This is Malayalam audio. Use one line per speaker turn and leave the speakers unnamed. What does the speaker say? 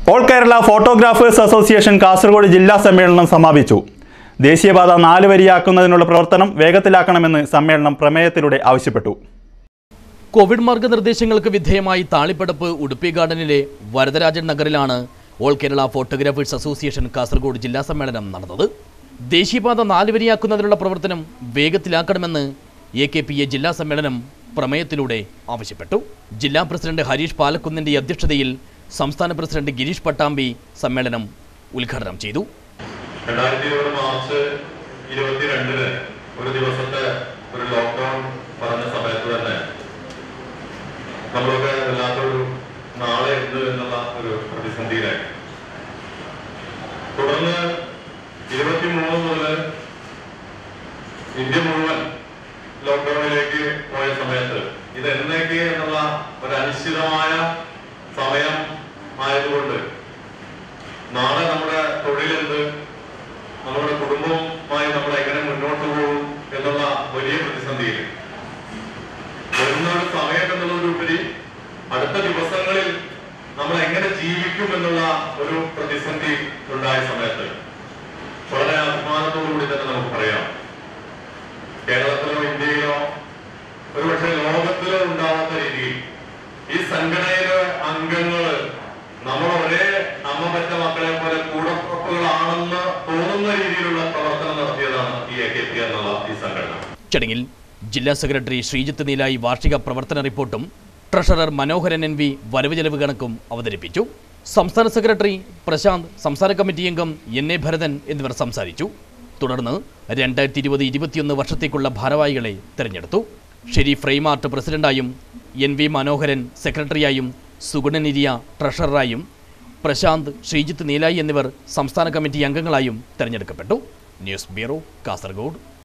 all Kerala photographers association Kasaragod ജില്ലാ സമ്മേളനം സമാപിച്ചു ദേശീയപാത നാല് വരിയാക്കുന്നതിനുള്ള പ്രവർത്തനം വേഗത്തിലാക്കണമെന്ന് സമ്മേളനം പ്രമേയത്തിലൂടെ ആവശ്യപ്പെട്ടു
കോവിഡ് മാർഗനിർദ്ദേശങ്ങൾക്ക് വിധേയമായി താളിപ്പടപ്പ് ഉടുപ്പി ഗാർഡനിലെ വരദരാജൻ നഗറിലാണ് all Kerala photographers association Kasaragod ജില്ലാ സമ്മേളനം നടന്നത് ദേശീയപാത നാല് വരിയാക്കുന്നതിനുള്ള പ്രവർത്തനം വേഗത്തിലാക്കണമെന്ന് എ കെ പി എ ജില്ലാ സമ്മേളനം പ്രമേയത്തിലൂടെ ആവശ്യപ്പെട്ടു ജില്ലാ പ്രസിഡന്റ് ഹരീഷ് പാലക്കുന്നിന്റെ അധ്യക്ഷതയിൽ സംസ്ഥാന പ്രസിഡന്റ് ഗിരീഷ് പട്ടാമ്പി സമ്മേളനം ഉദ്ഘാടനം ചെയ്തു
രണ്ടായിരത്തി ഇരുപത് മാർച്ച് ഇരുപത്തിരണ്ടിന് ഒരു ദിവസത്തെ ഒരു ലോക്ക്ഡൌൺ പറഞ്ഞ സമയത്ത് തന്നെ നമ്മളൊക്കെ വല്ലാത്തൊരു നാളെ എന്ത് എന്നുള്ള ഒരു പ്രതിസന്ധിയിലായി തുടർന്ന് ഇരുപത്തിമൂന്ന് മുതൽ ഇന്ത്യ മുഴുവൻ ലോക്ക്ഡൌണിലേക്ക് പോയ സമയത്ത് ഇത് എന്നേക്ക് എന്നുള്ള ഒരു അനിശ്ചിതമായ സമയം ആയതുകൊണ്ട് നാളെ നമ്മുടെ തൊഴിലെന്ത് നമ്മുടെ കുടുംബവുമായി നമ്മൾ എങ്ങനെ മുന്നോട്ട് പോകും എന്നുള്ള വലിയ പ്രതിസന്ധിയിൽ വരുന്ന ഒരു സമയം എന്നുള്ളതിലുപരി അടുത്ത ദിവസങ്ങളിൽ നമ്മൾ എങ്ങനെ ജീവിക്കും എന്നുള്ള ഒരു പ്രതിസന്ധി ഉണ്ടായ സമയത്ത് വളരെ അഭിമാനത്തോടു കൂടി തന്നെ നമുക്ക് പറയാം കേരളത്തിലോ ഇന്ത്യയിലോ ഒരുപക്ഷെ ലോകത്തിലോ ഉണ്ടാവാത്ത രീതിയിൽ ഈ സംഘടനയിലെ അംഗങ്ങള് നമ്മൾ ഒരേ അമ്മ പറ്റ മക്കളെ പോലെ കൂടപ്പുറപ്പുകളാണെന്ന് തോന്നുന്ന രീതിയിലുള്ള പ്രവർത്തനം നടത്തിയതാണ് ഈ എ കെ പി എന്നുള്ള ഈ സംഘടന
ചടങ്ങിൽ ജില്ലാ സെക്രട്ടറി ശ്രീജിത്ത് നീലായി വാർഷിക പ്രവർത്തന റിപ്പോർട്ടും ട്രഷറർ മനോഹരൻ എൻ വി വരവ് ചെലവ് കണക്കും അവതരിപ്പിച്ചു സംസ്ഥാന സെക്രട്ടറി പ്രശാന്ത് സംസ്ഥാന കമ്മിറ്റി അംഗം എൻ എ ഭരതൻ എന്നിവർ സംസാരിച്ചു തുടർന്ന് രണ്ടായിരത്തി ഇരുപത് ഇരുപത്തിയൊന്ന് വർഷത്തേക്കുള്ള ഭാരവാഹികളെ തെരഞ്ഞെടുത്തു ഷെരീഫ് ഫ്രെയിമാർട്ട് പ്രസിഡന്റായും എൻ വി മനോഹരൻ സെക്രട്ടറിയായും സുഗുണനിരിയ ട്രഷററായും പ്രശാന്ത് ശ്രീജിത്ത് നീലായി എന്നിവർ സംസ്ഥാന കമ്മിറ്റി അംഗങ്ങളായും തെരഞ്ഞെടുക്കപ്പെട്ടു ന്യൂസ് ബ്യൂറോ കാസർഗോഡ്